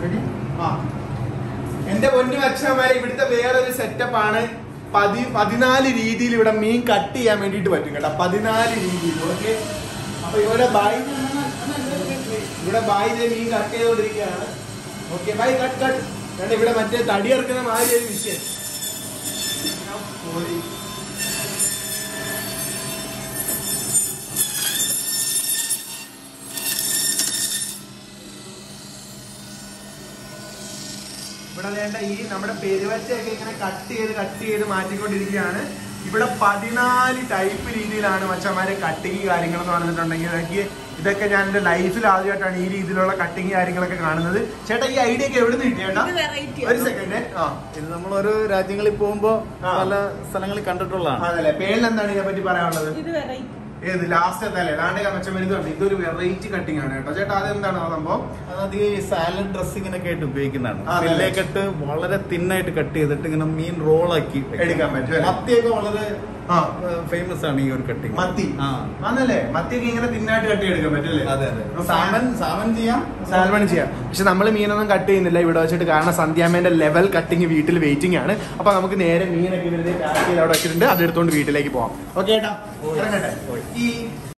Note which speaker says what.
Speaker 1: Ready? ആ എന്റെ പൊന്നു അച്ഛന്മാരെ ഇവിടുത്തെ വേറൊരു സെറ്റപ്പ് ആണ് പതി പതിനാല് രീതിയിൽ ഇവിടെ മീൻ കട്ട് ചെയ്യാൻ വേണ്ടിയിട്ട് പറ്റും കേട്ടോ പതിനാല് രീതിയിൽ ഓക്കെ അപ്പൊ ഇവിടെ ബായി ഇവിടെ ബായി ദേ മീൻ കട്ട് ചെയ്തുകൊണ്ടിരിക്കുകയാണ് ഓക്കെ ബൈ കട്ട് കട്ട് കണ്ട് ഇവിടെ മറ്റേ തടി ഇറക്കുന്ന മാതിരി ഒരു വിഷയം പോയി. ഇവിടെ വേണ്ട ഈ നമ്മുടെ പെരുവറ്റയൊക്കെ ഇങ്ങനെ കട്ട് ചെയ്ത് കട്ട് ചെയ്ത് മാറ്റിക്കൊണ്ടിരിക്കുകയാണ് ഇവിടെ പതിനാല് ടൈപ്പ് രീതിയിലാണ് മച്ചന്മാരെ കട്ടിങ് കാര്യങ്ങൾ എന്ന് പറഞ്ഞിട്ടുണ്ടെങ്കിൽ ഇതൊക്കെ ഇതൊക്കെ ഞാൻ എന്റെ ലൈഫിൽ ആദ്യമായിട്ടാണ് ഈ രീതിയിലുള്ള കട്ടിങ് കാര്യങ്ങളൊക്കെ കാണുന്നത് ചേട്ടാ ഈ ഐഡിയ ഒക്കെ എവിടെ നിന്ന് കിട്ടിയേട്ടാ
Speaker 2: ഇത് വെറൈറ്റി
Speaker 1: ഒരു സെക്കൻഡ് ആ
Speaker 3: ഇത് നമ്മൾ ഓരോ രാജ്യങ്ങളിൽ പോകുമ്പോ
Speaker 1: ആ.
Speaker 3: പല സ്ഥലങ്ങളിൽ കണ്ടിട്ടുള്ളതാണ്
Speaker 1: അതല്ലേ പേരിൽ എന്താണ് ഇതിനെ പറ്റി പറയാനുള്ളത്
Speaker 2: ഇത് വെറൈറ്റി
Speaker 1: ഏത് ലാസ്റ്റ് അല്ലേ ദാണ്ടെ മച്ചം ഇതുണ്ട് ഇതൊരു വെറൈറ്റി കട്ടിങ് ആണ് കേട്ടോ ചേട്ടാ അതെന്താണ് ആ സംഭവം
Speaker 3: അത് അധികം ഈ സാലഡ് ഡ്രസ്സിങ്ങിനൊക്കെ ആയിട്ട് ഉപയോഗിക്കുന്നതാണ്
Speaker 1: ആ, അതല്ലേ?
Speaker 3: ഫില്ലേക്കിട്ട് വളരെ തിന്നായിട്ട് കട്ട് ചെയ്തിട്ട് ഇങ്ങനെ മീൻ റോളാക്കി
Speaker 1: എടുക്കാൻ പറ്റും അല്ലേ?
Speaker 3: മത്തിയൊക്കെ വളരെ
Speaker 1: ആ
Speaker 3: ഫേമസ് ആണ് ഈ ഒരു കട്ടിങ്
Speaker 1: മത്തി
Speaker 3: ആ
Speaker 1: ആണല്ലേ മത്തിയൊക്കെ ഇങ്ങനെ തിന്നായിട്ട് കട്ടി എടുക്കാൻ പറ്റല്ലേ
Speaker 3: അതെ അതെ സാമൻ സാമൻ ചെയ്യാം
Speaker 1: സാൽമൺ ചെയ്യാം പക്ഷെ നമ്മൾ മീനൊന്നും കട്ട് ചെയ്യുന്നില്ല ഇവിടെ വെച്ചിട്ട് കാരണം സന്ധ്യാമ്മേന്റെ ലെവൽ കട്ടിങ് വീട്ടിൽ വെയിറ്റിംഗ് ആണ് അപ്പൊ നമുക്ക് നേരെ മീനൊക്കെ ഇവരുടെ പാക്ക് ചെയ്ത് അവിടെ വെച്ചിട്ടുണ്ട് അതെടുത്തോണ്ട് വീട്ടിലേക്ക് പോവാം ഓക്കെ ഏട്ടാ ഇറങ്ങട്ടെ ഈ